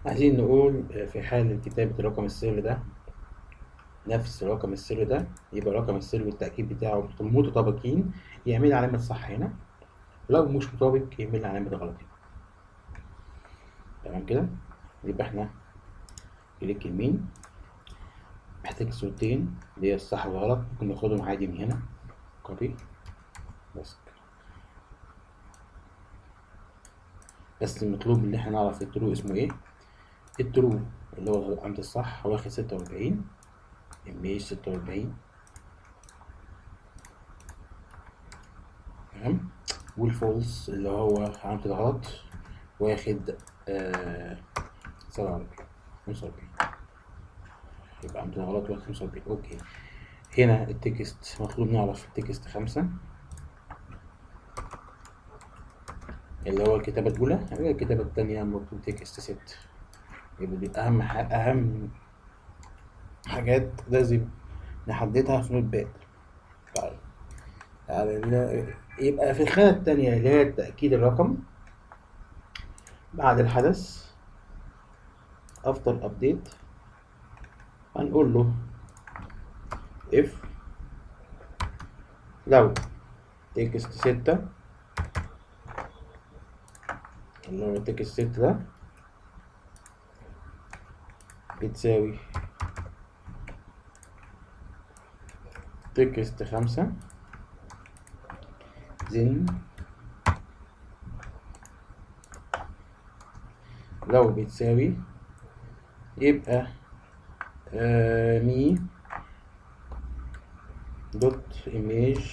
عايزين نقول في حالة كتابة الرقم السري ده نفس الرقم السري ده يبقى رقم السري والتأكيد بتاعه متطابقين يعمل علامة صح هنا لو مش مطابق يعمل علامة غلط هنا تمام كده يبقى احنا كليك يمين محتاج صورتين اللي هي الصح والغلط ممكن ناخدهم عادي من هنا كوبي بس بس المطلوب ان احنا نعرف الترو اسمه ايه الترو اللي هو العمد الصح واخد ستة وأربعين إيميج ستة وأربعين تمام والفولس اللي هو علامة الغلط واخد آه سبعة وأربعين خمسة وأربعين يبقى علامة الغلط واخد خمسة وأربعين أوكي هنا التكست مطلوب نعرف التكست خمسة اللي هو الكتابة الأولى الكتابة التانية مطلوب تكست ست يبقى دي أهم أهم حاجات لازم نحددها في نوت باد طيب يعني يبقى في الخانة التانية اللي هي تأكيد الرقم بعد الحدث أفضل أبديت هنقول له if لو تكست ستة اللي هو تكست ستة ده بتساوي تكست خمسة زن لو بتساوي يبقى آه مي دوت ايميج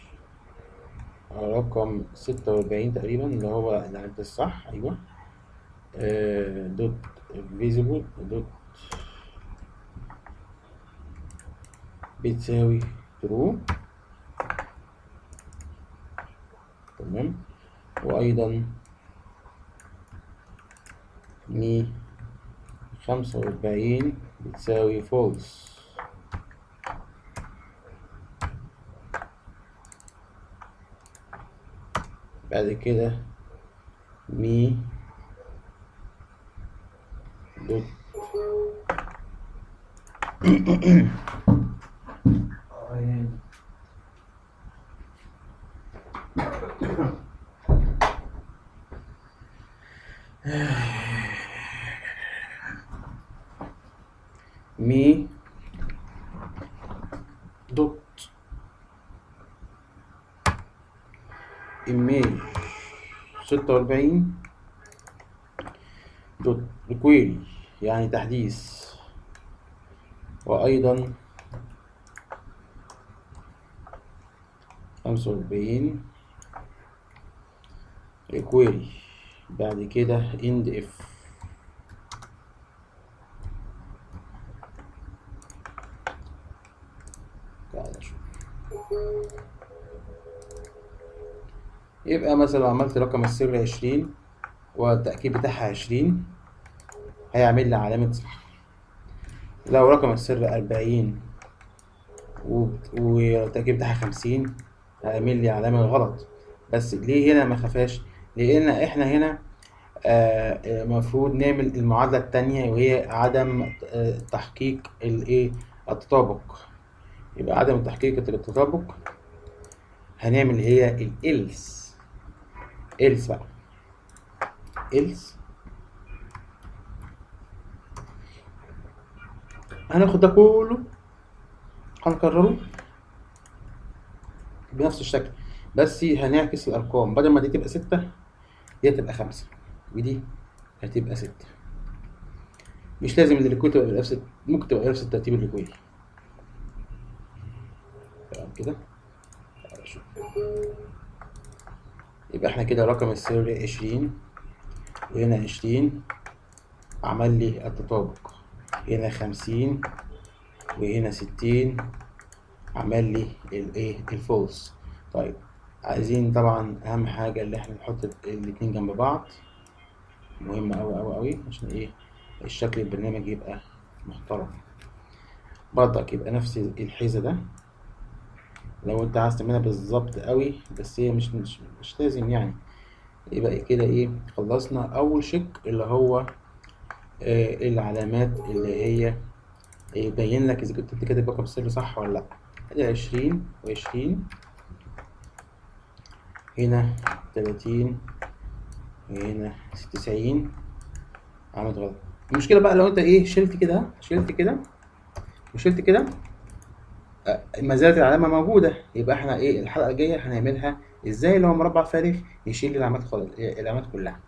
رقم ستة وأربعين تقريبا اللي هو العدد الصح أيوة آه دوت فيزيبل دوت بتساوي ترو تمام وأيضا مي خمسة وأربعين بتساوي فولس بعد كده مي دوت مي دوت ايميل ستة وأربعين دوت كويري يعني تحديث وأيضا خمسة وأربعين كويري بعد كده end if تعال نشوف يبقى مثلا لو عملت رقم السر عشرين والتأكيد بتاعها عشرين هيعمل لي علامة صح لو رقم السر أربعين والتأكيد بتاعها خمسين هيعمل لي علامة غلط بس ليه هنا ما خفاش لأن احنا هنا المفروض آه نعمل المعادلة التانية وهي عدم آه تحقيق الايه التطابق يبقى عدم تحقيق التطابق هنعمل هي الإلس إلس بقى إلس هناخد ده كله هنكرره بنفس الشكل بس هنعكس الأرقام بدل ما دي تبقى ستة دي هتبقى خمسة ودي هتبقى ستة مش لازم الريكويل تبقى بنفس ممكن تبقى بنفس الترتيب الريكويل تمام كده شوف يبقى احنا كده رقم السري عشرين وهنا عشرين عمل لي التطابق هنا خمسين وهنا ستين عمل لي الايه الفولس طيب عايزين طبعا اهم حاجة اللي احنا نحط الاتنين جنب بعض مهم اوي اوي اوي عشان ايه الشكل البرنامج يبقى محترم برضك يبقى نفس الحيزة ده لو انت عايز تعملها بالظبط قوي بس هي مش مش, مش لازم يعني يبقى كده ايه خلصنا اول شق اللي هو آه، العلامات اللي هي يبين لك اذا كنت انت كاتب رقم سري صح ولا لا ادي عشرين وعشرين هنا تلاتين وهنا تسعين عملت غلط المشكلة بقى لو انت ايه شلت كده شلت كده وشلت كده آه، ما زالت العلامة موجودة يبقى احنا ايه الحلقة الجاية هنعملها ازاي لو مربع فارغ يشيل العلامات خالص العلامات كلها